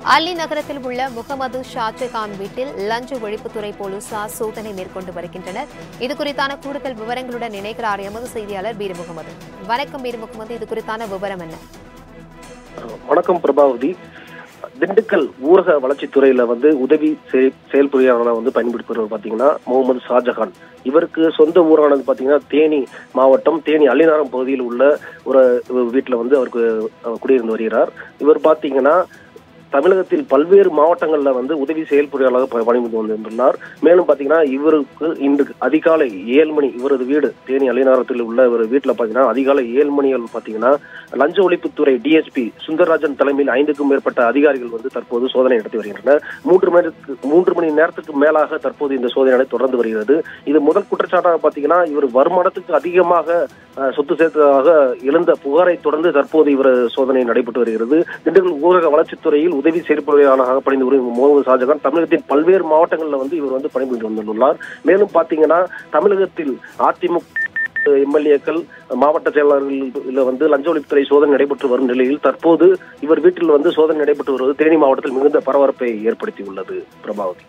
அல்லி நகரத்தில் உள்ள முகமது ஷாஜகான் வீட்டில் லஞ்ச ஒழிப்புத்துறை போலீசார் சோதனை மேற்கொண்டு வருகின்றனர் இது குறித்தான கூடுதல் விவரங்களுடன் இணைக்கிறார் எமது செய்தியாளர் பீர் முகமது வணக்கம் பீர் முகமது இது குறித்தான விவரம் என்ன வணக்கம் பிரபாவதி திண்டுக்கல் ஊரக வளர்ச்சித்துறையில வந்து உதவி செய- செயல்பொறியாளராக வந்து பயன்படுத்துபவர் பாத்தீங்கன்னா முகமது ஷாஜகான் இவருக்கு சொந்த ஊரானது பாத்தீங்கன்னா தேனி மாவட்டம் தேனி அள்ளிநாரம் பகுதியில் உள்ள ஒரு வீட்டுல வந்து அவருக்கு அவர் குடியிருந்து வருகிறார் இவர் பாத்தீங்கன்னா தமிழகத்தில் பல்வேறு மாவட்டங்கள்ல வந்து உதவி செயல்பொறியாளராக ப- பணிபுரிந்து வந்துள்ளார் மேலும் பாத்தீங்கன்னா இவருக்கு இன்று அதிகாலை ஏழு மணி இவரது வீடு தேனி அலிநாரத்தில் உள்ள ஒரு வீட்டுல பாத்தீங்கன்னா அதிகாலை ஏழு மணிகள் பாத்தீங்கன்னா லஞ்ச ஒழிப்புத்துறை டிஎஸ்பி சுந்தரராஜன் தலைமையில் ஐந்துக்கும் மேற்பட்ட அதிகாரிகள் வந்து தற்போது சோதனை நடத்தி வருகின்றனர் மூன்று மணி மூன்று மணி நேரத்துக்கு மேலாக தற்போது இந்த சோதனை தொடர்ந்து வருகிறது இது முதல் குற்றச்சாட்டாக பாத்தீங்கன்னா இவர் வருமானத்துக்கு அதிகமாக அஹ், சொத்து சேர்த்ததாக எழுந்த புகாரை தொடர்ந்து தற்போது இவர் சோதனை நடைபெற்று வருகிறது திண்டுக்கல் ஊரக வளர்ச்சித்துறையில் உதவி செயற்பொறியாளராக பணிபுரியும் முகமது ஷாஜகான் தமிழகத்தின் பல்வேறு மாவட்டங்களில் வந்து இவர் வந்து பணிபுரிந்து வந்துள்ளார் மேலும் பாத்தீங்கன்னா தமிழகத்தில் அதிமுக எம்எல்ஏக்கள் மாவட்ட செயலாளர்கள் வந்து லஞ்ச ஒழிப்புத்துறை சோதனை நடைபெற்று வரும் நிலையில் தற்போது இவர் வீட்டில் வந்து சோதனை நடைபெற்று வருவது தேனி மாவட்டத்தில் மிகுந்த பரபரப்பை ஏற்படுத்தியுள்ளது பிரபாவதி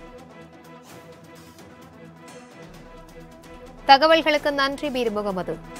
தகவல்களுக்கு நன்றி பீர் முகமது